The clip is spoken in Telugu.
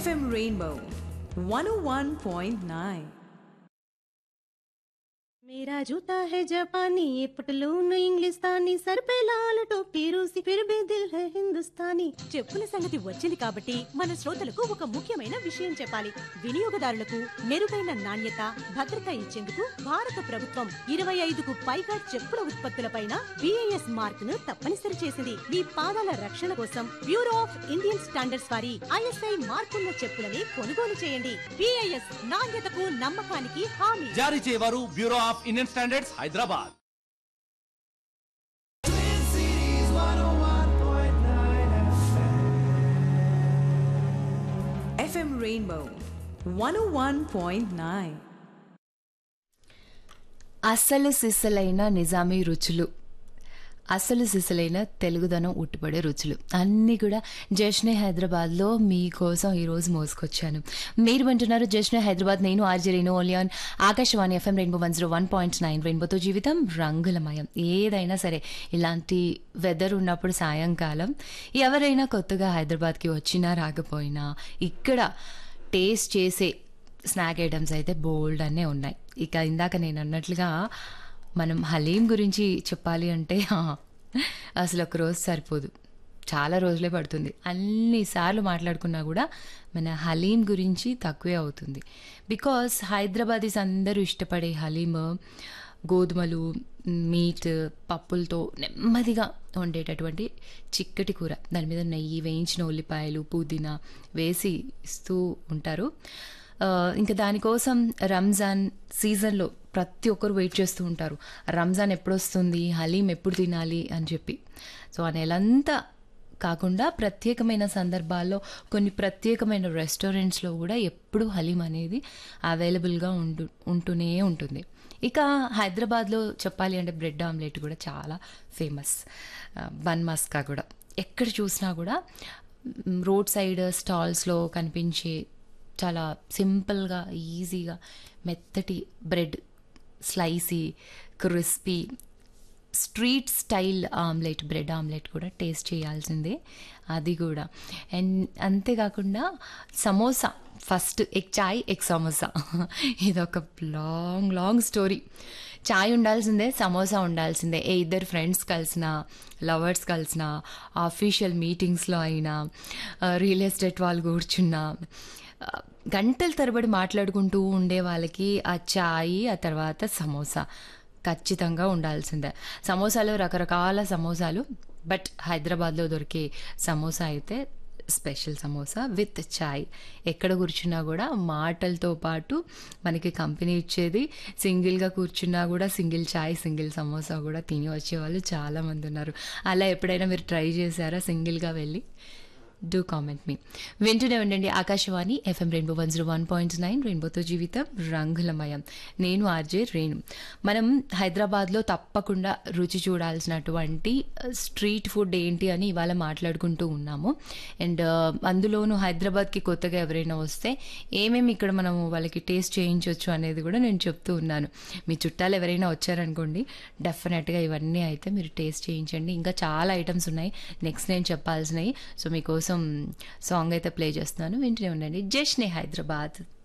FM Rainbow 101.9. मेरा जूता है जापानी ये पटलून इंग्लिस्तानी सर पे लाल टोपी रूसी फिर भी दिल है हिंदुस्तानी చెప్పుల సంగతి వచ్చింది కాబట్టి మన శ్రోతలకు ఒక ముఖ్యమైన విషయం చెప్పాలి వినియోగదారులకు మెరుగైన నాణ్యత భద్రత ఇచ్చేందుకు భారత ప్రభుత్వం ఇరవై ఐదుకు పైగా చెప్పుల ఉత్పత్తులపైన బిఐఎస్ మార్క్ ను తప్పనిసరి చేసింది మీ పాదాల రక్షణ కోసం బ్యూరో ఆఫ్ ఇండియన్ స్టాండర్డ్స్ వారి ఐఎస్ఐ మార్కున్న చెప్పులని కొనుగోలు చేయండి బిఐఎస్ నాణ్యతకు నమ్మకానికి హామీ జారీ చేయవారు bureau of Indian standards Hyderabad FM Rainbow 101.9. అసలు సిసలైన నిజామీ రుచులు అసలు సిసలైన తెలుగుదనం ఉట్టుపడే రుచులు అన్నీ కూడా జష్నే హైదరాబాద్లో మీకోసం ఈరోజు మోసుకొచ్చాను మీరు వింటున్నారు జష్నే హైదరాబాద్ నేను ఆర్జే రేణు ఓలియాన్ Akashvani FM rainbow one zero one point nine రెయిన్బోతో జీవితం రంగులమయం ఏదైనా సరే ఇలాంటి వెదర్ ఉన్నప్పుడు సాయంకాలం ఎవరైనా కొత్తగా హైదరాబాద్కి వచ్చినా రాకపోయినా ఇక్కడ టేస్ట్ చేసే స్నాక్ ఐటమ్స్ అయితే బోల్డ్ అనే ఉన్నాయి ఇక ఇందాక నేను అన్నట్లుగా మనం హలీం గురించి చెప్పాలి అంటే ఆ, అసలు ఒక రోజు సరిపోదు చాలా రోజులే పడుతుంది అన్నిసార్లు మాట్లాడుకున్నా కూడా మన హలీం గురించి తక్కువే అవుతుంది బికాస్ హైదరాబాదీస్ అందరూ ఇష్టపడే హలీం గోధుమలు మీట్ పప్పులతో నెమ్మదిగా వండేటటువంటి చిక్కటి కూర దాని మీద నెయ్యి వేయించిన ఉల్లిపాయలు పుదీనా వేసి ఇస్తూ ఉంటారు ఆ, ఇంకా దానికోసం రంజాన్ సీజన్లో ప్రతి ఒక్కరు వెయిట్ చేస్తూ ఉంటారు రంజాన్ ఎప్పుడు వస్తుంది హలీం ఎప్పుడు తినాలి అని చెప్పి సో ఆ నెలంతా కాకుండా ప్రత్యేకమైన సందర్భాల్లో కొన్ని ప్రత్యేకమైన రెస్టారెంట్స్లో కూడా ఎప్పుడు హలీం అనేది అవైలబుల్గా ఉంటు ఉంటూనే ఉంటుంది ఇక హైదరాబాద్లో చెప్పాలి అంటే బ్రెడ్ ఆమ్లెట్ కూడా చాలా ఫేమస్ బన్ మస్కా కూడా ఎక్కడ చూసినా కూడా మ్, రోడ్ సైడ్ స్టాల్స్లో కనిపించే చాలా సింపుల్గా ఈజీగా మెత్తటి బ్రెడ్ స్లైసీ crispy street style omelette bread omelette కూడా టేస్ట్ చేయాల్సిందే అది కూడా అండ్ అంతేకాకుండా samosa first egg chai egg samosa ఇదొక లాంగ్ లాంగ్ స్టోరీ చాయ్ ఉండాల్సిందే సమోసా ఉండాల్సిందే ఏ ఇద్దరు ఫ్రెండ్స్ కలిసిన లవర్స్ కలిసిన ఆఫీషియల్ మీటింగ్స్లో అయినా రియల్ ఎస్టేట్ వాళ్ళు కూర్చున్నా ఆ, గంటల తరబడి మాట్లాడుకుంటూ ఉండే వాళ్ళకి ఆ చాయ్ ఆ తర్వాత సమోసా ఖచ్చితంగా ఉండాల్సిందే సమోసాలో రకరకాల సమోసాలు బట్ హైదరాబాద్లో దొరికే సమోసా అయితే స్పెషల్ సమోసా విత్ చాయ్ ఎక్కడ కూర్చున్నా కూడా మాటలతో పాటు మనకి కంపెనీ ఇచ్చేది సింగిల్గా కూర్చున్నా కూడా సింగిల్ చాయ్ సింగిల్ సమోసా కూడా తిని వచ్చేవాళ్ళు చాలామంది ఉన్నారు అలా ఎప్పుడైనా మీరు ట్రై చేశారా సింగిల్గా వెళ్ళి డూ కామెంట్ మీ వింటూనే ఉండండి Akashvani FM rainbow one zero one point nine రెయిన్బోతో జీవితం రంగులమయం నేను ఆర్జే రేణు మనం హైదరాబాద్లో తప్పకుండా రుచి చూడాల్సినటువంటి స్ట్రీట్ ఫుడ్ ఏంటి అని ఇవాళ మాట్లాడుకుంటూ ఉన్నాము అండ్ అందులోనూ హైదరాబాద్కి కొత్తగా ఎవరైనా వస్తే ఏమేమి ఇక్కడ మనము వాళ్ళకి టేస్ట్ చేయించవచ్చు అనేది కూడా నేను చెప్తూ ఉన్నాను మీ చుట్టాలు ఎవరైనా వచ్చారనుకోండి డెఫినెట్గా ఇవన్నీ అయితే మీరు టేస్ట్ చేయించండి ఇంకా చాలా ఐటమ్స్ ఉన్నాయి నెక్స్ట్ నేను చెప్పాల్సినవి సో మీకోసం సాంగ్ అయితే ప్లే చేస్తున్నాను వింటూనే ఉండండి జష్నే హైదరాబాద్